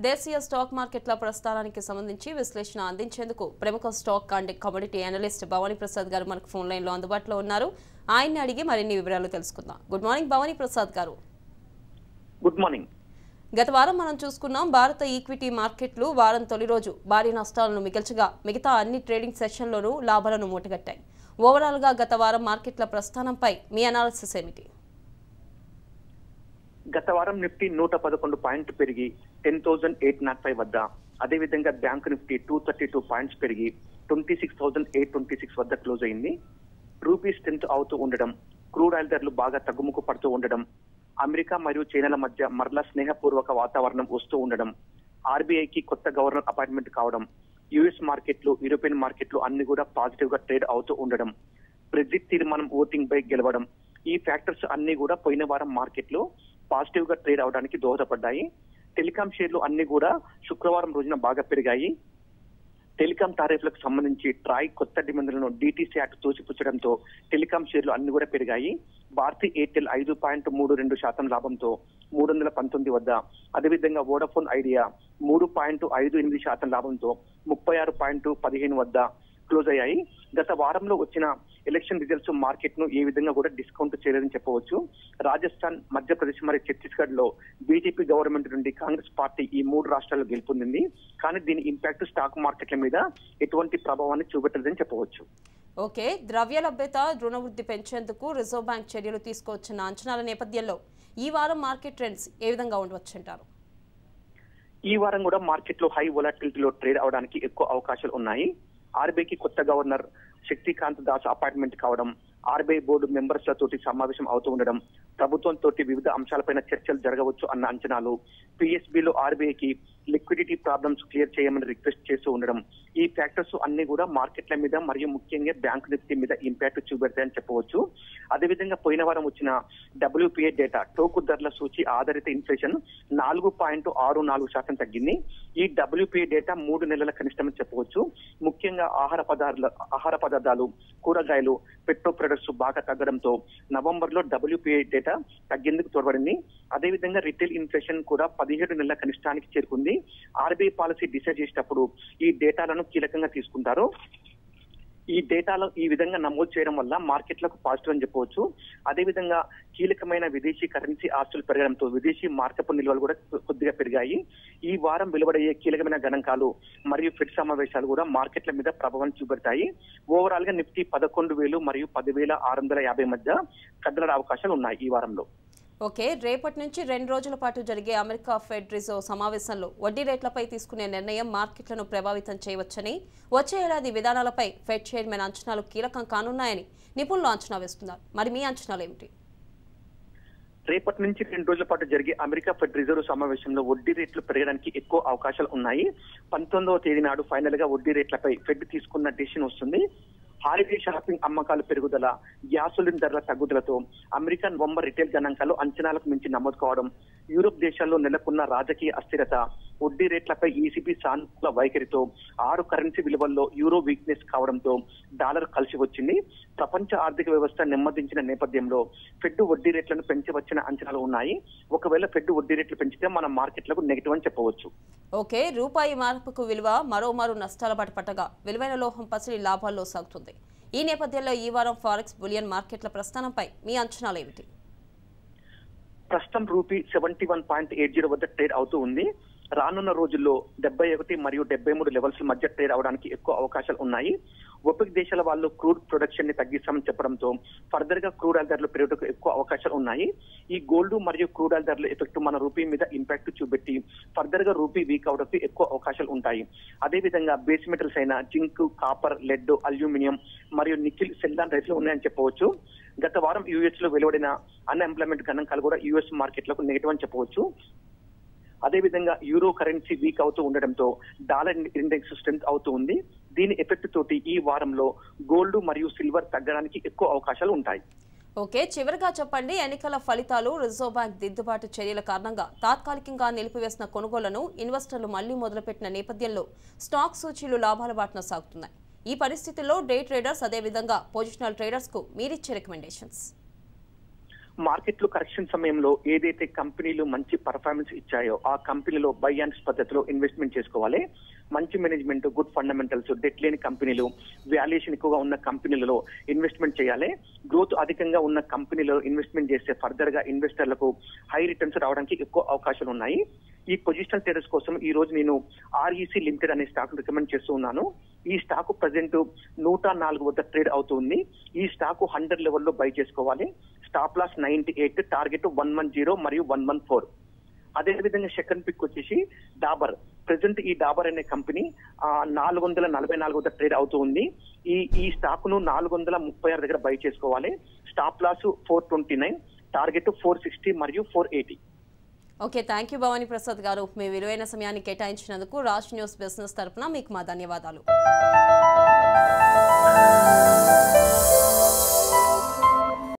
దేశీయ స్టాక్ మార్కెట్ల ప్రస్థానానికి సంబంధించి విశ్లేషణ అందించేందుకు ప్రముఖ stock and commodity analyst Bhavani Prasad గారు మనకు ఫోన్ లైన్ లో అందుబాటులో ఉన్నారు ఆయన్ని అడిగి మరిన్ని వివరాలు తెలుసుకుందాం గుడ్ మార్నింగ్ భవానీ ప్రసాద్ గారు గుడ్ మార్నింగ్ గత వారం మనం చూసుకున్నాం భారత ఈక్విటీ మార్కెట్లు వారం తొలి రోజు భారీ నష్టాలను మిగిల్చగా మిగతా అన్ని ట్రేడింగ్ సెషన్లోనూ లాభాలను మూటగట్టాయి ఓవరాల్ గా గత వారం మార్కెట్ల ప్రస్థానంపై మీ అనాలిసిస్ ఏమిటి గత వారం నిఫ్టీ నూట పదకొండు పాయింట్లు పెరిగి ten thousand eight nought five వద్ద అదేవిధంగా bank Nifty two thirty two points పెరిగి twenty six thousand eight twenty six వద్ద క్లోజ్ అయింది రూపీ స్ట్రెంత్ అవుతూ ఉండడం క్రూడ్ ఆయిల్ ధరలు బాగా తగ్గుముఖ పడుతూ ఉండడం అమెరికా మరియు చైనాల మధ్య మరలా స్నేహపూర్వక వాతావరణం వస్తూ ఉండడం ఆర్బీఐకి కొత్త గవర్నర్ అపాయింట్మెంట్ కావడం యుఎస్ మార్కెట్లు యూరోపియన్ మార్కెట్లు అన్ని కూడా పాజిటివ్ గా ట్రేడ్ అవుతూ ఉండడం బ్రెగ్జిట్ తీర్మానం ఓటింగ్ పై గెలవడం ఈ ఫ్యాక్టర్స్ అన్ని కూడా పోయిన వారం మార్కెట్లో పాజిటివ్ గా ట్రేడ్ అవడానికి దోహదపడ్డాయి టెలికాం షేర్లు అన్ని కూడా శుక్రవారం రోజున బాగా పెరిగాయి టెలికాం టారిఫ్లకు సంబంధించి ట్రాయ్ కొత్త డిమాండ్లను డిటిసి యాక్ట్ తోసిపుచ్చడంతో టెలికాం షేర్లు అన్ని కూడా పెరిగాయి భారతీ ఎయిర్టెల్ ఐదు పాయింట్ మూడు రెండు శాతం లాభంతో మూడు వందల పంతొమ్మిది వద్ద అదేవిధంగా వోడాఫోన్ ఐడియా మూడు పాయింట్ ఐదు ఎనిమిది శాతం లాభంతో ముప్పై ఆరు పాయింట్ పదిహేను వద్ద క్లోజ్ అయ్యాయి గత వారంలో వచ్చిన ఎలక్షన్ రిజల్ట్స్ మార్కెట్ ను ఏ విధంగా కూడా డిస్కౌంట్ చేయలేదని చెప్పవచ్చు రాజస్థాన్ మధ్యప్రదేశ్ మరియు ఛత్తీస్గఢ్ లో బీజేపీ గవర్నమెంట్ నుండి కాంగ్రెస్ పార్టీ ఈ మూడు రాష్ట్రాల్లో గెలుపొందింది కానీ దీని ఇంపాక్ట్ స్టాక్ మార్కెట్ల మీద ఎటువంటి ప్రభావాన్ని చూపెట్టలేదని చెప్పవచ్చు ఓకే ద్రవ్య లభ్యత రుణ వృద్ధి పెంచేందుకు రిజర్వ్ బ్యాంక్ చర్యలు తీసుకోవచ్చిన అంచనాల నేపథ్యంలో ఈ వారం మార్కెట్ ట్రెండ్స్ ఏ విధంగా ఉండవచ్చంటారు ఈ వారం కూడా మార్కెట్ లో హై వొలాటిలిటీలో ట్రేడ్ అవడానికి ఎక్కువ అవకాశాలు ఉన్నాయి ఆర్బీఐకి కొత్త గవర్నర్ శక్తికాంత్ దాస్ అపాయింట్మెంట్ కావడం ఆర్బీఐ బోర్డు మెంబర్స్ తోటి సమావేశం అవుతూ ఉండడం ప్రభుత్వం తోటి వివిధ అంశాలపైన చర్చలు జరగవచ్చు అన్న అంచనాలు పిఎస్బిలో ఆర్బీఐకి లిక్విడిటీ ప్రాబ్లమ్స్ క్లియర్ చేయమని రిక్వెస్ట్ చేస్తూ ఉండడం ఈ ఫ్యాక్టర్స్ అన్ని కూడా మార్కెట్ల మీద మరియు ముఖ్యంగా బ్యాంక్ నిఫ్టీ మీద ఇంపాక్ట్ చూపెడతాయని చెప్పవచ్చు అదేవిధంగా పోయిన వారం వచ్చిన డబ్ల్యూపీఏ డేటా టోకు ధరల సూచి ఆధారిత ఇన్ఫ్లేషన్ నాలుగు పాయింట్ ఆరు నాలుగు శాతం తగ్గింది ఈ డబ్ల్యూపీఏ డేటా మూడు నెలల కనిష్టమని చెప్పవచ్చు ముఖ్యంగా ఆహార పదార్థాల ఆహార పదార్థాలు కూరగాయలు పెట్రో ప్రొడక్ట్స్ బాగా తగ్గడంతో నవంబర్ లో డబ్ల్యూపీఐ డేటా తగ్గేందుకు తోడ్పడింది అదేవిధంగా రిటైల్ ఇన్ఫ్లేషన్ కూడా పదిహేడు నెలల కనిష్టానికి చేరుకుంది ఆర్బీఐ పాలసీ డిసైడ్ చేసేటప్పుడు ఈ డేటాలను కీలకంగా తీసుకుంటారు ఈ డేటాలో ఈ విధంగా నమోదు చేయడం వల్ల మార్కెట్లకు పాజిటివ్ అని చెప్పవచ్చు అదేవిధంగా కీలకమైన విదేశీ కరెన్సీ ఆస్తులు పెరగడంతో విదేశీ మార్కపు నిల్వలు కూడా కొద్దిగా పెరిగాయి ఈ వారం వెలువడయ్యే కీలకమైన గణాంకాలు మరియు ఫెడ్ సమావేశాలు కూడా మార్కెట్ల మీద ప్రభావం చూపెడతాయి ఓవరాల్ గా నిఫ్టీ పదకొండు వేలు మరియు పదివేల ఆరు వందల యాభై మధ్య కదలడే అవకాశాలు ఉన్నాయి ఈ వారంలో ఓకే రేపటి నుంచి రెండు రోజుల పాటు జరిగే అమెరికా ఫెడ్ రిజర్వ్ సమావేశంలో వడ్డీ రేట్లపై తీసుకునే నిర్ణయం మార్కెట్లను ప్రభావితం చేయవచ్చని వచ్చే ఏడాది విధానాలపై ఫెడ్ చైర్మన్ అంచనాలు కీలకం కానున్నాయని నిపుణులు అంచనా వేస్తున్నారు మరి మీ అంచనాలు ఏమిటి రేపటి నుంచి రెండు రోజుల పాటు జరిగే అమెరికా ఫెడ్ రిజర్వ్ సమావేశంలో వడ్డీ రేట్లు పెరగడానికి ఎక్కువ అవకాశాలు ఉన్నాయి పంతొమ్మిదవ తేదీ నాడు ఫైనల్ గా వడ్డీ రేట్లపై ఫెడ్ తీసుకున్న డిసిషన్ వస్తుంది హాలిడే షాపింగ్ అమ్మకాలు పెరుగుదల గ్యాసోలిన్ ధరల తగ్గుదలతో అమెరికా నవంబర్ రిటైల్ గణాంకాలు అంచనాలకు మించి నమోదు కావడం యూరోప్ దేశాల్లో నెలకొన్న రాజకీయ అస్థిరత వడ్డీ రేట్లపై ఈసీబీ సానుకూల వైఖరితో ఆరు కరెన్సీ విలువల్లో యూరో వీక్నెస్ కావడంతో డాలర్ కలిసి వచ్చింది ప్రపంచ ఆర్థిక వ్యవస్థ నెమ్మదించిన నేపథ్యంలో ఫెడ్ వడ్డీ రేట్లను పెంచవచ్చిన అంచనాలు ఉన్నాయి ఒకవేళ ఫెడ్ వడ్డీ రేట్లు పెంచితే మన మార్కెట్లకు నెగిటివ్ అని చెప్పవచ్చు ఓకే రూపాయి మార్పుకు విలువ మరోమారు నష్టాల బాట పట్టగా విలువైన లోహం పసిడి లాభాల్లో సాగుతుంది ఈ నేపథ్యంలో ఈ వారం ఫారెక్స్ బులియన్ మార్కెట్ల ప్రస్థానంపై మీ అంచనాలు ఏమిటి ప్రస్తుతం rupee seventy one point eight zero వద్ద ట్రేడ్ అవుతూ ఉంది రానున్న రోజుల్లో డెబ్బై ఒకటి మరియు డెబ్బై మూడు లెవెల్స్ మధ్య ట్రేడ్ అవడానికి ఎక్కువ అవకాశాలు ఉన్నాయి ఒపెక్ దేశాల వాళ్ళు క్రూడ్ ప్రొడక్షన్ ని తగ్గిస్తామని చెప్పడంతో ఫర్దర్ గా క్రూడ్ ఆయిల్ ధరలు పెరుగుటకు ఎక్కువ అవకాశాలు ఉన్నాయి ఈ గోల్డ్ మరియు క్రూడ్ ఆయిల్ ధరల ఎఫెక్ట్ మన రూపీ మీద ఇంపాక్ట్ చూపెట్టి ఫర్దర్ గా రూపీ వీక్ అవడానికి ఎక్కువ అవకాశాలు ఉంటాయి అదే విధంగా బేస్ మెటల్స్ అయిన జింక్ కాపర్ లెడ్ అల్యూమినియం మరియు నికిల్ సెల్లాన్ రైస్లు ఉన్నాయని చెప్పవచ్చు గత వారం యూఎస్ లో వెలువడిన అన్ఎంప్లాయ్మెంట్ గణాంకాలు కూడా యూఎస్ మార్కెట్లకు నెగిటివ్ అని చెప్పవచ్చు అదేవిధంగా యూరో కరెన్సీ వీక్ అవుతూ ఉండడంతో డాలర్ ఇండెక్స్ స్ట్రెంత్ అవుతూ ఉంది దీని ఎఫెక్ట్ తోటి ఈ వారంలో గోల్డ్ మరియు సిల్వర్ తగ్గడానికి ఎక్కువ అవకాశాలు ఉంటాయి ఓకే చివరిగా చెప్పండి ఎన్నికల ఫలితాలు రిజర్వ్ బ్యాంక్ దిద్దుబాటు చర్యల కారణంగా తాత్కాలికంగా నిలిపివేసిన కొనుగోళ్లను ఇన్వెస్టర్లు మళ్లీ మొదలుపెట్టిన నేపథ్యంలో స్టాక్ సూచీలు లాభాల బాటున సాగుతున్నాయి ఈ పరిస్థితుల్లో డే ట్రేడర్స్ అదేవిధంగా పొజిషనల్ ట్రేడర్స్ కు మీరిచ్చే రికమెండేషన్స్ మార్కెట్ లో కరెక్షన్ సమయంలో ఏదైతే కంపెనీలు మంచి పర్ఫార్మెన్స్ ఇచ్చాయో ఆ కంపెనీలో బై అండ్ పద్ధతిలో ఇన్వెస్ట్మెంట్ చేసుకోవాలి మంచి మేనేజ్మెంట్ గుడ్ ఫండమెంటల్స్ డెట్ లేని కంపెనీలు వాల్యుయేషన్ ఎక్కువగా ఉన్న కంపెనీలలో ఇన్వెస్ట్మెంట్ చేయాలి గ్రోత్ అధికంగా ఉన్న కంపెనీలో ఇన్వెస్ట్మెంట్ చేస్తే ఫర్దర్ గా ఇన్వెస్టర్లకు హై రిటర్న్స్ రావడానికి ఎక్కువ అవకాశాలు ఉన్నాయి ఈ పొజిషనల్ ట్రేడర్స్ కోసం ఈ రోజు నేను ఆర్ఈసి లిమిటెడ్ అనే స్టాక్ రికమెండ్ చేస్తూ ఉన్నాను ఈ స్టాక్ ప్రజెంట్ నూట నాలుగు వద్ద ట్రేడ్ అవుతుంది ఈ స్టాక్ హండ్రెడ్ లెవెల్లో బై చేసుకోవాలి stop loss ninety eight target one one zero మరియు వన్ వన్ ఫోర్ అదే విధంగా సెకండ్ పిక్ వచ్చేసి డాబర్ ప్రెసెంట్ ఈ డాబర్ అనే కంపెనీ నాలుగు వందల నలభై నాలుగు వద్ద ట్రేడ్ అవుతూ ఉంది ఈ ఈ స్టాక్ ను నాలుగు వందల ముప్పై ఆరు దగ్గర బై చేసుకోవాలి stop loss four twenty nine target four sixty మరియు four eighty okay thank you Bhavani Prasad గారు మీ విలువైన సమయాన్ని కేటాయించినందుకు రాజ్ న్యూస్ బిజినెస్ తరపున మీకు మా ధన్యవాదాలు